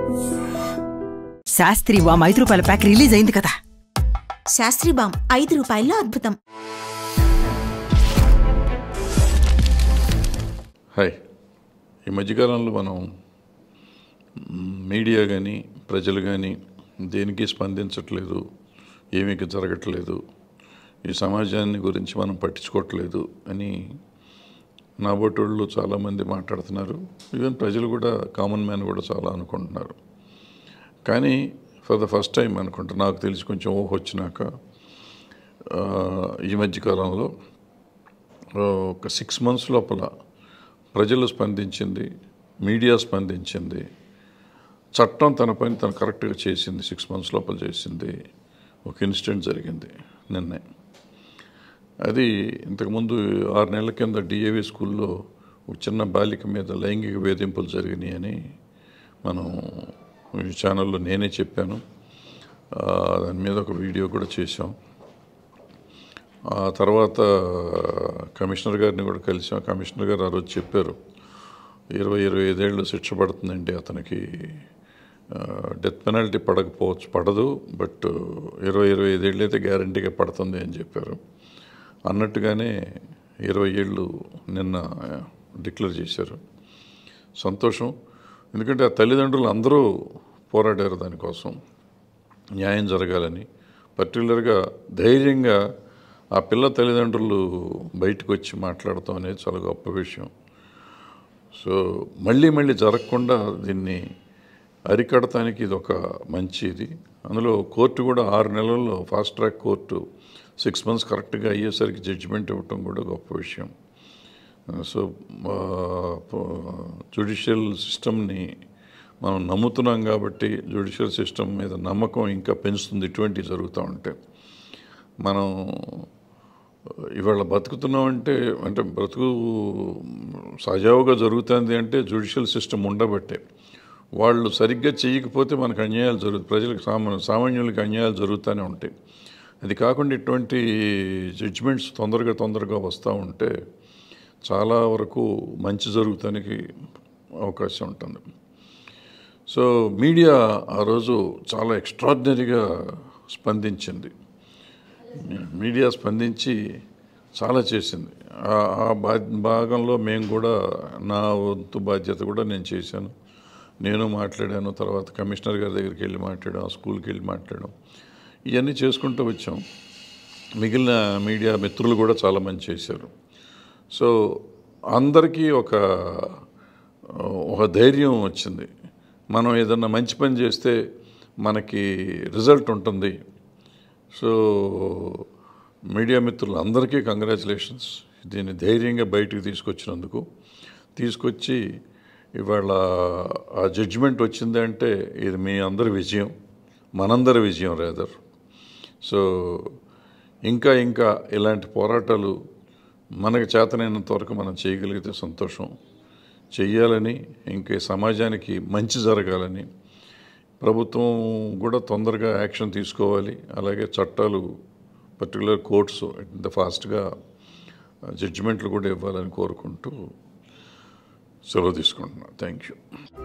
శాస్త్రి వామ్ ఐదు రూపాయల pack release అయింది కదా శాస్త్రి బామ్ ఐదు రూపాయల్లో అద్భుతం హాయ్ ఈ మధ్యకాలంలో మనం మ్, మీడియా కానీ ప్రజలు కానీ దేనికి స్పందించట్లేదు ఏమీ జరగట్లేదు ఈ సమాజాన్ని గురించి మనం పట్టించుకోవట్లేదు అని నాబోటోళ్ళు చాలామంది మాట్లాడుతున్నారు ఈవెన్ ప్రజలు కూడా కామన్ మ్యాన్ కూడా చాలా అనుకుంటున్నారు కానీ ఫర్ ద ఫస్ట్ టైం అనుకుంటా నాకు తెలిసి కొంచెం ఊహ వచ్చినాక ఆ, ఈ మధ్యకాలంలో ఆ, ఒక సిక్స్ మంత్స్ లోపల ప్రజలు స్పందించింది మీడియా స్పందించింది చట్టం తన పని తను కరెక్ట్గా చేసింది సిక్స్ మంత్స్ లోపల చేసింది ఒక ఇన్సిడెంట్ జరిగింది నిన్నే అది ఇంతకుముందు ఆరు నెలల కింద డిఏవి స్కూల్లో ఒక చిన్న బాలిక మీద లైంగిక వేధింపులు జరిగినాయి అని మనం ఈ ఛానల్లో నేనే చెప్పాను ఆ, దాని మీద ఒక వీడియో కూడా చేశాం ఆ తర్వాత కమిషనర్ గారిని కూడా కలిసాం కమిషనర్ గారు ఆ రోజు చెప్పారు ఇరవై ఇరవై ఐదేళ్ళు శిక్ష పడుతుందండి అతనికి డెత్ పెనాల్టీ పడకపోవచ్చు పడదు బట్ ఇరవై ఇరవై ఐదేళ్ళు అయితే గ్యారంటీగా పడుతుంది అని చెప్పారు అన్నట్టుగానే ఇరవై ఏళ్ళు నిన్న డిక్లేర్ చేశారు సంతోషం ఎందుకంటే ఆ తల్లిదండ్రులు అందరూ పోరాడారు దానికోసం న్యాయం జరగాలని పర్టికులర్గా ధైర్యంగా ఆ పిల్ల తల్లిదండ్రులు బయటకు వచ్చి మాట్లాడటం అనేది చాలా గొప్ప విషయం సో మళ్ళీ మళ్ళీ జరగకుండా దీన్ని అరికడటానికి ఇది ఒక మంచి ఇది అందులో కోర్టు కూడా ఆరు నెలల్లో fast track court six months కరెక్ట్గా అయ్యేసరికి జడ్జిమెంట్ ఇవ్వటం కూడా గొప్ప విషయం సో జ్యుడిషియల్ సిస్టమ్ని మనం నమ్ముతున్నాం కాబట్టి జ్యుడిషియల్ సిస్టమ్ మీద నమ్మకం ఇంకా పెంచుతుంది ఇటువంటివి జరుగుతూ ఉంటే మనం ఇవాళ బతుకుతున్నామంటే అంటే బ్రతుకు సజావుగా జరుగుతుంది అంటే జ్యుడిషియల్ సిస్టమ్ ఉండబట్టే వాళ్ళు సరిగ్గా చేయకపోతే మనకు అన్యాయాలు జరుగుతాయి ప్రజలకు సామా సామాన్యులకి అన్యాయాలు జరుగుతూనే ఉంటాయి అది కాకుండా ఇటువంటి జడ్జిమెంట్స్ తొందరగా తొందరగా వస్తూ ఉంటే చాలా వరకు మంచి జరుగుతానికి అవకాశం ఉంటుంది సో మీడియా ఆ రోజు చాలా ఎక్స్ట్రాడినరీగా స్పందించింది మీడియా స్పందించి చాలా చేసింది ఆ- ఆ బా భాగంలో మేము కూడా నా వంతు బాధ్యత కూడా నేను చేశాను నేను మాట్లాడాను తర్వాత కమిషనర్ గారి దగ్గరికి వెళ్ళి మాట్లాడాం స్కూల్కి వెళ్ళి మాట్లాడాం ఇవన్నీ చేసుకుంటూ వచ్చాం మిగిలిన మీడియా మిత్రులు కూడా చాలామంది చేశారు సో అందరికీ ఒక ఒక ధైర్యం వచ్చింది మనం ఏదన్నా మంచి పని చేస్తే మనకి రిజల్ట్ ఉంటుంది సో మీడియా మిత్రులు అందరికీ కంగ్రాచులేషన్స్ దీన్ని ధైర్యంగా బయటికి తీసుకొచ్చినందుకు తీసుకొచ్చి ఇవాళ ఆ జడ్జిమెంట్ వచ్చిందంటే ఇది మీ అందరి విజయం మనందరి విజయం రేదర్ సో ఇంకా ఇంకా ఇలాంటి పోరాటాలు మనకు చేతనైనంత వరకు మనం చేయగలిగితే సంతోషం చెయ్యాలని ఇంకా ఈ సమాజానికి మంచి జరగాలని ప్రభుత్వం కూడా తొందరగా యాక్షన్ తీసుకోవాలి అలాగే చట్టాలు పర్టికులర్ కోర్ట్స్ ఇంత ఫాస్ట్గా జడ్జిమెంట్లు కూడా ఇవ్వాలని కోరుకుంటూ సెలవు తీసుకుంటున్నాను థ్యాంక్ యూ